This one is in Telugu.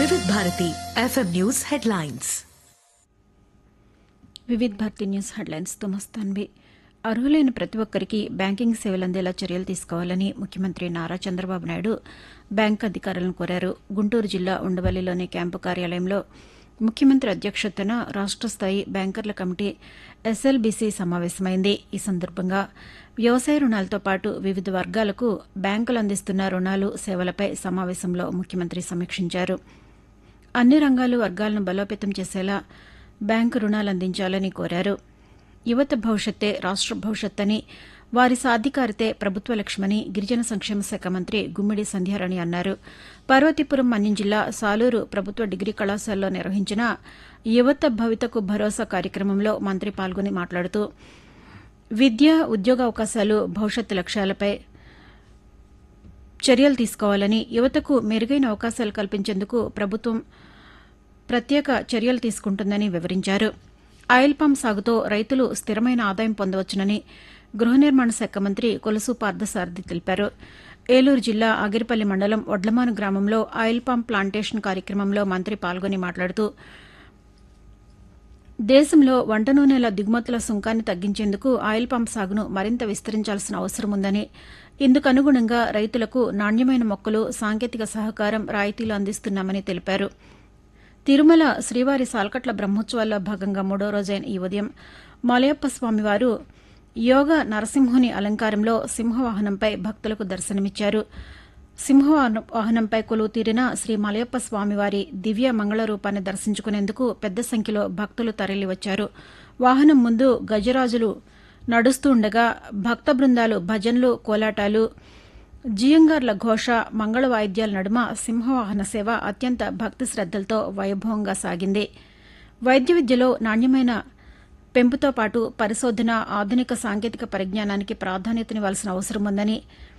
వివిధ Bharati FM news headlines Vividh Bharati news హెడ్లైన్స్తో మస్తాన్వి అర్హులైన ప్రతి ఒక్కరికి బ్యాంకింగ్ సేవలు అందేలా చర్యలు తీసుకోవాలని ముఖ్యమంత్రి నారా చంద్రబాబు నాయుడు బ్యాంక్ అధికారులను కోరారు గుంటూరు జిల్లా ఉండవల్లిలోని క్యాంపు కార్యాలయంలో ముఖ్యమంత్రి అధ్యక్షతన రాష్ట్ర స్థాయి బ్యాంకర్ల కమిటీ ఎస్ఎల్బీసీ సమావేశమైంది ఈ సందర్భంగా వ్యవసాయ రుణాలతో పాటు వివిధ వర్గాలకు బ్యాంకులు అందిస్తున్న రుణాలు సేవలపై సమావేశంలో ముఖ్యమంత్రి సమీక్షించారు అన్ని రంగాలు వర్గాలను బలోపేతం చేసేలా బ్యాంకు రుణాలు అందించాలని కోరారు యువత భవిష్యత్తే రాష్ట్ర భవిష్యత్ అని వారి సాధికారితే ప్రభుత్వ లక్ష్యమని గిరిజన సంక్షేమ శాఖ మంత్రి గుమ్మిడి సంధ్యారాణి అన్నారు పార్వతీపురం మన్యం జిల్లా సాలూరు ప్రభుత్వ డిగ్రీ కళాశాలలో నిర్వహించిన యువత భవితకు భరోసా కార్యక్రమంలో మంత్రి పాల్గొని మాట్లాడుతూ విద్య ఉద్యోగ అవకాశాలు భవిష్యత్తు లక్ష్యాలపై చర్యలు తీసుకోవాలని యువతకు మెరుగైన అవకాశాలు కల్పించేందుకు ప్రభుత్వం ప్రత్యేక చర్యలు తీసుకుంటుందని వివరించారు ఆయిల్ పామ్ సాగుతో రైతులు స్థిరమైన ఆదాయం పొందవచ్చునని గృహ నిర్మాణ శాఖ మంత్రి కొలుసు పార్థసారథి తెలిపారు ఏలూరు జిల్లా ఆగిరిపల్లి మండలం ఒడ్లమాను గ్రామంలో ఆయిల్ పామ్ ప్లాంటేషన్ కార్యక్రమంలో మంత్రి పాల్గొని మాట్లాడుతూ దేశంలో వంట నూనెల దిగుమతుల సుంకాన్ని తగ్గించేందుకు ఆయిల్ పంప్ సాగును మరింత విస్తరించాల్సిన అవసరం ఉందని ఇందుకు అనుగుణంగా రైతులకు నాణ్యమైన మొక్కలు సాంకేతిక సహకారం రాయితీలు అందిస్తున్నామని తెలిపారు తిరుమల శ్రీవారి సాల్కట్ల బ్రహ్మోత్సవాల్లో భాగంగా మూడో రోజైన ఈ ఉదయం మలయప్ప స్వామివారు యోగ నరసింహుని అలంకారంలో సింహవాహనంపై భక్తులకు దర్శనమిచ్చారు సింహవాహనంపై కొలువు తీరిన శ్రీ మలయప్ప స్వామివారి దివ్య మంగళ రూపాన్ని దర్శించుకునేందుకు పెద్ద సంఖ్యలో భక్తులు తరలివచ్చారు వాహనం ముందు గజరాజులు నడుస్తూ ఉండగా భక్త బృందాలు భజన్లు కోలాటాలు జియంగార్ల ఘోష మంగళ వాయిద్యాల నడుమ సింహవాహన సేవ అత్యంత భక్తి శ్రద్దలతో వైభవంగా సాగింది వైద్య విద్యలో నాణ్యమైన పెంపుతో పాటు పరిశోధన ఆధునిక సాంకేతిక పరిజ్ఞానానికి ప్రాధాన్యతనివ్వాల్సిన అవసరం ఉందని